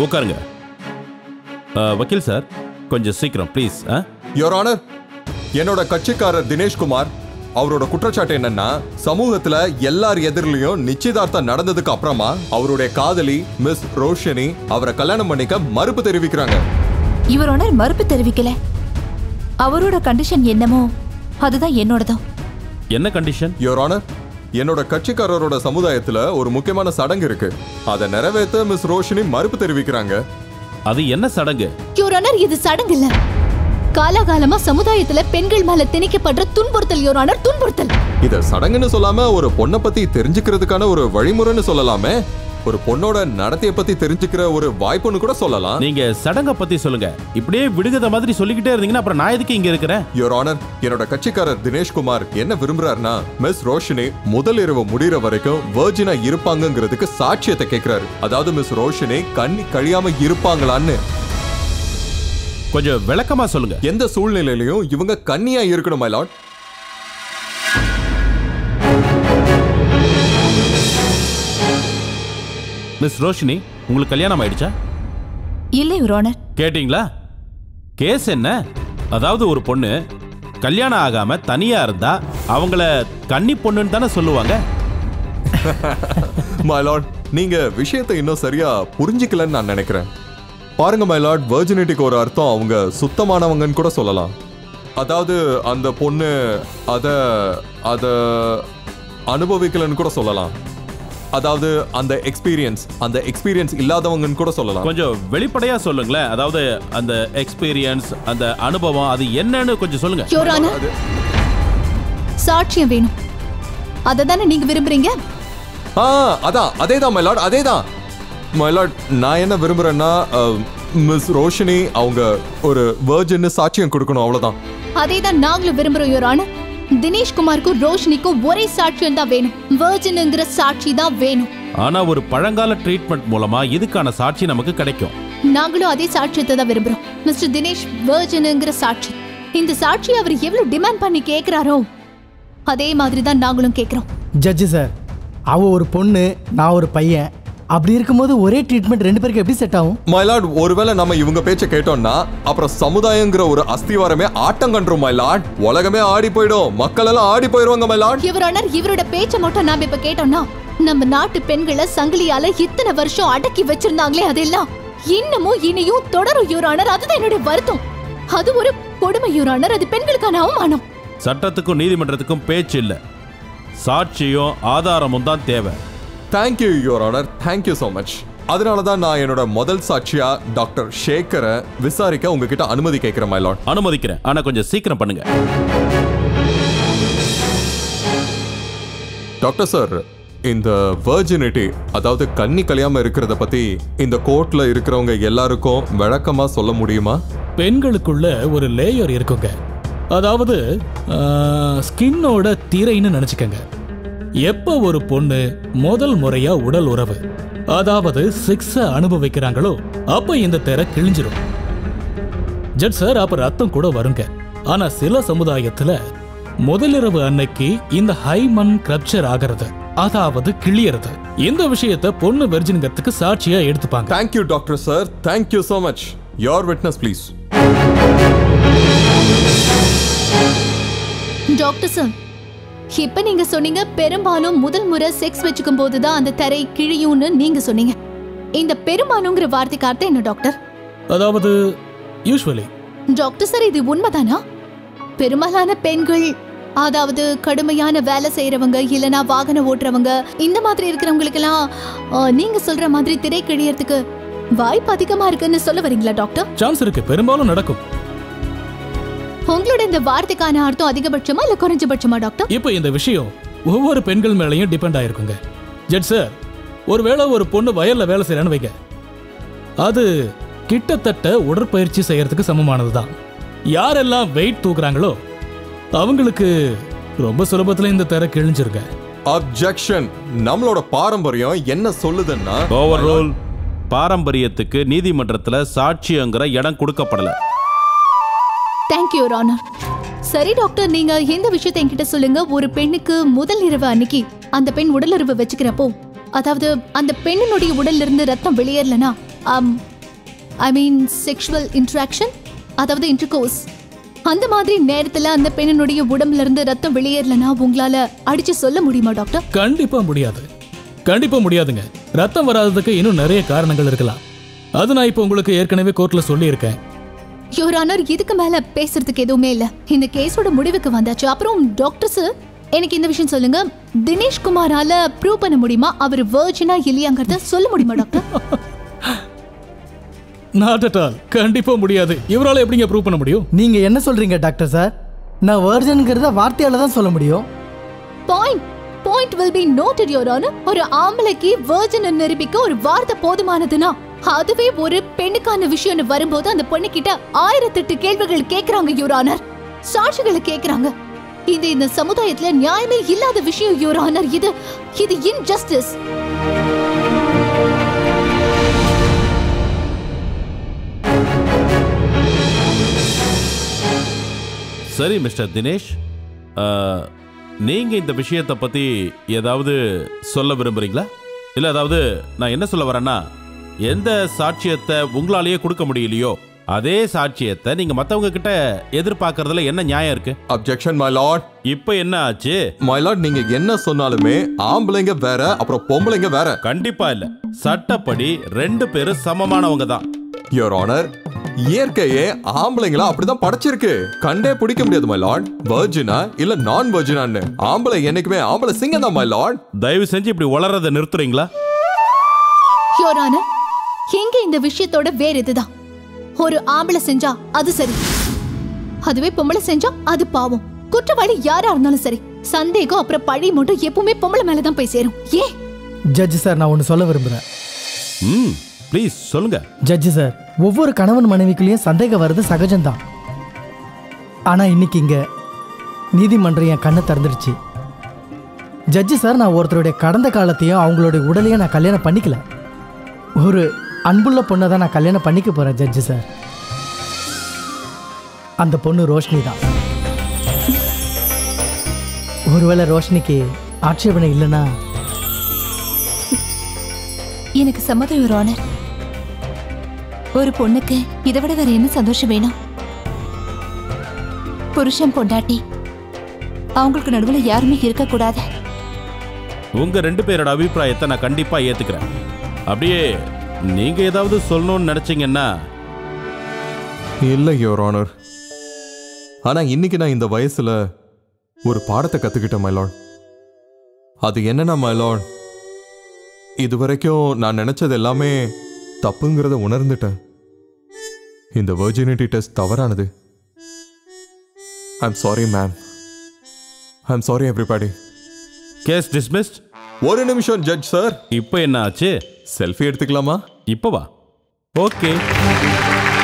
உட்காருங்க ஆ, வக்கீல் சார் கொஞ்சம் சீக்கிரம் ப்ளீஸ் ஆ யோர் ஆனர் என்னோட கட்சிக்காரர் தினேஷ்குமார் அவரோட குற்றச்சாட்டு என்னன்னா சமூகத்துல எல்லார் எதிரிலையும் நிச்சயதார்த்தம் நடந்ததுக்கு அப்புறமா அவருடைய காதலி மிஸ் ரோஷினி அவரை கல்யாணம் பண்ணிக்க மறுப்பு தெரிவிக்கிறாங்க இவர் ஒன்னர் மறுப்பு தெரிவிக்கல அவரோட கண்டிஷன் என்னமோ அதுதான் என்னோடதும் என்ன கண்டிஷன் யோர் ஆனர் என்னோட கட்சிக்காரரோட சமுதாயத்துல ஒரு முக்கியமான சடங்கு இருக்கு அதை நிறைவேற்ற மிஸ் ரோஷினி மறுப்பு தெரிவிக்கிறாங்க அது என்ன சடங்கு யோரானர் இது சடங்கு இல்ல காலாகாலமா சமுதாயத்துல பெண்கள் மேல திணிக்கப்படுற துன்புறுத்தல் யோரானர் துன்புறுத்தல் இத சடங்குன்னு சொல்லாம ஒரு பொண்ணை பத்தி தெரிஞ்சுக்கிறதுக்கான ஒரு வழிமுறைன்னு சொல்லலாமே ஒரு பொண்ணோட நடத்தைய பத்தி தெரிஞ்சுக்கிற ஒரு வாய்ப்புன்னு கூட சொல்லலாம் நீங்க சடங்க பத்தி சொல்லுங்க இப்படியே விடுகத மாதிரி சொல்லிக்கிட்டே இருந்தீங்கன்னா அப்புறம் நான் எதுக்கு இங்க இருக்கிறேன் யோர் ஆனர் என்னோட கட்சிக்காரர் தினேஷ்குமார் என்ன விரும்புறாருன்னா மிஸ் ரோஷினி முதல் இரவு முடிகிற வரைக்கும் வர்ஜினா இருப்பாங்கங்கிறதுக்கு சாட்சியத்தை கேட்கிறாரு அதாவது மிஸ் ரோஷினி கண்ணி கழியாம இருப்பாங்களான்னு கொஞ்சம் விளக்கமா சொல்லுங்க எந்த சூழ்நிலையிலையும் இவங்க கன்னியா இருக்கணும் மை லார்ட் மிஸ் ரோஷினி உங்களுக்கு கல்யாணம் ஆயிடுச்சா இல்லை யுவர் ஆனர் கேட்டிங்களா கேஸ் என்ன அதாவது ஒரு பொண்ணு கல்யாணம் ஆகாம தனியா இருந்தா அவங்கள கன்னி பொண்ணுன்னு தானே சொல்லுவாங்க மை லார்ட் நீங்க விஷயத்தை இன்னும் சரியா புரிஞ்சுக்கலன்னு நான் நினைக்கிறேன் பாருங்க மை லார்ட் வர்ஜினிட்டிக்கு ஒரு அர்த்தம் அவங்க சுத்தமானவங்கன்னு கூட சொல்லலாம் அதாவது அந்த பொண்ணு அத அத அனுபவிக்கலன்னு கூட சொல்லலாம் அதாவது அந்த எக்ஸ்பீரியன்ஸ் அந்த எக்ஸ்பீரியன்ஸ் இல்லாதவங்கன்னு கூட சொல்லலாம் கொஞ்சம் வெளிப்படையா சொல்லுங்களேன் அதாவது அந்த எக்ஸ்பீரியன்ஸ் அந்த அனுபவம் அது என்னன்னு கொஞ்சம் சொல்லுங்க யோரானர் சாட்சியம் வேணும் அதை தானே நீங்க விரும்புறீங்க ஆ அதான் அதே தான் மைலாட் அதே தான் மைலாட் நான் என்ன விரும்புறேன்னா மிஸ் ரோஷினி அவங்க ஒரு வேர்ஜின்னு சாட்சியம் கொடுக்கணும் அவ்வளவுதான் அதே தான் நாங்களும் விரும்புறோம் யோரானர் தினேஷ்குமாருக்கும் ரோஷினிக்கும் ஒரே சாட்சியம் தான் வேணும் வேர்ஜினுங்கிற சாட்சி தான் வேணும் ஆனா ஒரு பழங்கால ட்ரீட்மெண்ட் மூலமா இதுக்கான சாட்சி நமக்கு கிடைக்கும் நாங்களும் அதே சாட்சியத்தை தான் விரும்புறோம் மிஸ்டர் தினேஷ் வேர்ஜினுங்கிற சாட்சி இந்த சாட்சி அவர் எவ்வளவு டிமாண்ட் பண்ணி கேக்குறாரோ அதே மாதிரி தான் நாங்களும் கேக்குறோம் ஜட்ஜு சார் அவ ஒரு பொண்ணு நான் ஒரு பையன் அப்படி இருக்கும்போது ஒரே ட்ரீட்மெண்ட் ரெண்டு பேருக்கு எப்படி செட் ஆகும் மைலாட் ஒருவேளை நம்ம இவங்க பேச்ச கேட்டோம்னா அப்புறம் சமுதாயங்கிற ஒரு அஸ்திவாரமே ஆட்டம் கண்டுரும் மைலாட் உலகமே ஆடி போயிடும் மக்கள் எல்லாம் ஆடி போயிடுவாங்க மைலாட் இவரானர் இவரோட பேச்ச மட்டும் நாம இப்ப கேட்டோம்னா நம்ம நாட்டு பெண்களை சங்கிலியால இத்தனை வருஷம் அடக்கி வச்சிருந்தாங்களே அதெல்லாம் இன்னமும் இனியும் தொடரும் யூரானர் அதுதான் என்னுடைய வருத்தம் அது ஒரு கொடுமை யூரானர் அது பெண்களுக்கான அவமானம் சட்டத்துக்கும் நீதிமன்றத்துக்கும் பேச்சு இல்ல சாட்சியும் ஆதாரமும் தான் தேவை thank you your honour thank you so much அதனால தான் நான் என்னோட முதல் சாட்சியா டாக்டர் ஷேக்கரை விசாரிக்க உங்ககிட்ட அனுமதி கேட்கிறேன் மைலாட் அனுமதிக்கிறேன் ஆனா கொஞ்சம் சீக்கிரம் பண்ணுங்க டாக்டர் சார் இந்த வர்ஜினிட்டி அதாவது கன்னி கல்யாம இருக்கிறத பத்தி இந்த கோர்ட்ல இருக்கிறவங்க எல்லாருக்கும் விளக்கமா சொல்ல முடியுமா பெண்களுக்குள்ள ஒரு லேயர் இருக்குங்க அதாவது ஸ்கின்னோட திரைன்னு நினைச்சுக்கங்க எப்போ ஒரு பொண்ணு முதல் முறையா உடல் உறவு அதாவது செக்ஸ அனுபவிக்கிறாங்களோ அப்ப இந்த திரை கிழிஞ்சிரும் ஜட் சார் அப்ப ரத்தம் கூட வருங்க ஆனா சில சமுதாயத்துல முதலிரவு அன்னைக்கு இந்த ஹைமன் கிரப்சர் ஆகிறது அதாவது கிளியறது இந்த விஷயத்த பொண்ணு வெர்ஜின்கிறதுக்கு சாட்சியா எடுத்துப்பாங்க thank you doctor sir thank you so much your witness please doctor sir இப்ப நீங்க சொன்னீங்க பெரும்பாலும் முதல் முறை செக்ஸ் வச்சுக்கும் போதுதான் அந்த தரை கிழியும்னு நீங்க சொன்னீங்க இந்த பெரும்பாலுங்கிற வார்த்தைக்கு அர்த்தம் என்ன டாக்டர் அதாவது யூஸ்வலி டாக்டர் சார் இது உண்மைதானா பெரும்பாலான பெண்கள் அதாவது கடுமையான வேலை செய்யறவங்க இல்லனா வாகனம் ஓட்டுறவங்க இந்த மாதிரி இருக்கிறவங்களுக்கெல்லாம் ஆ, நீங்க சொல்ற மாதிரி திரை கிழியறதுக்கு வாய்ப்பு அதிகமா இருக்குன்னு சொல்ல வரீங்களா டாக்டர் சான்ஸ் இருக்கு பெரும்பாலும் நடக்கும் உங்களோட இந்த வார்த்தைக்கான அர்த்தம் அதிகபட்சமா இல்ல குறைஞ்சபட்சமா டாக்டர் இப்போ இந்த விஷயம் ஒவ்வொரு பெண்கள் மேலயும் டிபெண்ட் ஆயிருக்குங்க ஜட் சார் ஒருவேளை ஒரு பொண்ணு வயல்ல வேலை செய்யறான்னு வைங்க அது கிட்டத்தட்ட உடற்பயிற்சி செய்யறதுக்கு சமமானதுதான் யாரெல்லாம் வெயிட் தூக்குறாங்களோ அவங்களுக்கு ரொம்ப சுலபத்துல இந்த தர கிழிஞ்சிருங்க அப்ஜெக்ஷன் நம்மளோட பாரம்பரியம் என்ன சொல்லுதுன்னா ஓவர் ரூல் பாரம்பரியத்துக்கு நீதிமன்றத்துல சாட்சியங்கிற இடம் கொடுக்கப்படல தேங்க்யூ ஆனர் சரி டாக்டர் நீங்க இந்த விஷயத்தை என்கிட்ட சொல்லுங்க ஒரு பெண்ணுக்கு முதல் இரவு அன்னைக்கு அந்த பெண் உடலுறவு வச்சுக்கிறப்போ அதாவது அந்த பெண்ணினுடைய உடல்ல இருந்து ரத்தம் வெளியேறலனா ஆம், ஐ மீன் செக்ஷுவல் இன்ட்ராக்ஷன் அதாவது இன்டர்கோர்ஸ் அந்த மாதிரி நேரத்துல அந்த பெண்ணினுடைய உடம்புல இருந்து ரத்தம் வெளியேறலனா உங்களால அடிச்சு சொல்ல முடியுமா டாக்டர் கண்டிப்பா முடியாது கண்டிப்பா முடியாதுங்க ரத்தம் வராததுக்கு இன்னும் நிறைய காரணங்கள் இருக்கலாம் அது நான் இப்போ உங்களுக்கு ஏற்கனவே கோர்ட்ல சொல்லியிருக்கேன் யுவர் ஆனர் இதுக்கு மேல பேசுறதுக்கு எதுவுமே இல்ல இந்த கேஸோட முடிவுக்கு வந்தாச்சு அப்புறம் டாக்டர்ஸ் எனக்கு இந்த விஷயம் சொல்லுங்க தினேஷ் குமாரால ப்ரூவ் பண்ண முடியுமா அவர் வேர்ஜினா இல்லையாங்கிறத சொல்ல முடியுமா டாக்டர் நாட் அட் ஆல் கண்டிப்பா முடியாது இவரால எப்படிங்க ப்ரூவ் பண்ண முடியும் நீங்க என்ன சொல்றீங்க டாக்டர் சார் நான் வேர்ஜனுங்கிறத வார்த்தையால தான் சொல்ல முடியும் point point will be noted your honour ஒரு ஆம்பளைக்கு வேர்ஜன் நிரூபிக்க ஒரு வார்த்தை போதுமானதுனா அதுவே ஒரு பெண்ணுக்கான விஷயம்னு வரும்போது அந்த பொண்ணு கிட்ட ஆயிரத்தெட்டு கேள்விகள் கேக்குறாங்க யுவர் ஆனர் சாட்சிகளை கேக்குறாங்க இது இந்த சமுதாயத்துல நியாயமே இல்லாத விஷயம் யுவர் ஆனர் இது இது இன்ஜஸ்டிஸ் சரி மிஸ்டர் தினேஷ் ஆ, நீங்க இந்த விஷயத்தை பத்தி ஏதாவது சொல்ல விரும்புறீங்களா இல்ல அதாவது நான் என்ன சொல்ல வரேன்னா எந்த சாட்சியத்தை உங்களாலேயே கொடுக்க முடியலையோ அதே சாட்சியத்தை நீங்க மத்தவங்க கிட்ட எதிர்பார்க்கறதுல என்ன நியாயம் இருக்கு அப்ஜெக்ஷன் மை லார்ட் இப்போ என்ன ஆச்சு மை லார்ட் நீங்க என்ன சொன்னாலுமே ஆம்பளைங்க வேற அப்புறம் பொம்பளைங்க வேற கண்டிப்பா இல்ல சட்டப்படி ரெண்டு பேரும் சமமானவங்க தான் யுவர் ஆனர் இயற்கையே ஆம்பளைங்களா அப்படிதான் படைச்சிருக்கு கண்டே பிடிக்க முடியாது மை லார்ட் வர்ஜினா இல்ல நான் வர்ஜினான்னு ஆம்பளை என்னைக்குமே ஆம்பளை சிங்கம் தான் மை லார்ட் தயவு செஞ்சு இப்படி வளர்றதை நிறுத்துறீங்களா யுவர் ஆனர் எங்க இந்த விஷயத்தோட வேற இதுதான் ஒரு ஆம்பளை செஞ்சா அது சரி அதுவே பொம்பளை செஞ்சா அது பாவம் குற்றவாளி யாரா இருந்தாலும் சரி சந்தேகம் அப்புறம் பழி மட்டும் எப்பவுமே பொம்பளை மேலதான் போய் சேரும் ஏன் ஜட்ஜ் சார் நான் ஒன்று சொல்ல விரும்புகிறேன் ம் ப்ளீஸ் சொல்லுங்க ஜட்ஜ் சார் ஒவ்வொரு கணவன் மனைவிக்குள்ளேயும் சந்தேகம் வர்றது சகஜம்தான் ஆனால் இன்னைக்கு இங்கே நீதிமன்றம் என் கண்ணை திறந்துடுச்சு ஜட்ஜு சார் நான் ஒருத்தருடைய கடந்த காலத்தையும் அவங்களுடைய உடலையும் நான் கல்யாணம் பண்ணிக்கல ஒரு அன்புள்ள பொண்ணை தான் நான் கல்யாணம் பண்ணிக்க போகிறேன் ஜட்ஜு சார் அந்த பொண்ணு ரோஷினி தான் ஒருவேளை ரோஷினிக்கு ஆட்சேபனை இல்லைன்னா எனக்கு சம்மதம் யுவர் ஆனர் ஒரு பொண்ணுக்கு இதை விட வேற என்ன சந்தோஷம் வேணும் புருஷன் பொண்டாட்டி அவங்களுக்கு நடுவில் யாருமே இருக்கக்கூடாது உங்க ரெண்டு பேரோட அபிப்பிராயத்தை நான் கண்டிப்பா ஏத்துக்கிறேன் அப்படியே நீங்க ஏதாவது சொல்லணும்னு நினைச்சீங்கன்னா இல்ல யுவர் ஆனர் ஆனா இன்னைக்கு நான் இந்த வயசுல ஒரு பாடத்தை கத்துக்கிட்டேன் மை லார்ட் அது என்னன்னா மை லார்ட் இது வரைக்கும் நான் நினைச்சது எல்லாமே தப்புங்கிறத உணர்ந்துட்டேன் இந்த வெர்ஜினிட்டி டெஸ்ட் தவறானது I'm sorry ma'am I'm sorry everybody case dismissed ஒரு நிமிஷம் ஜட்ஜ் சார் இப்போ என்ன ஆச்சு செல்ஃபி எடுத்துக்கலாமா இப்போ வா ஓகே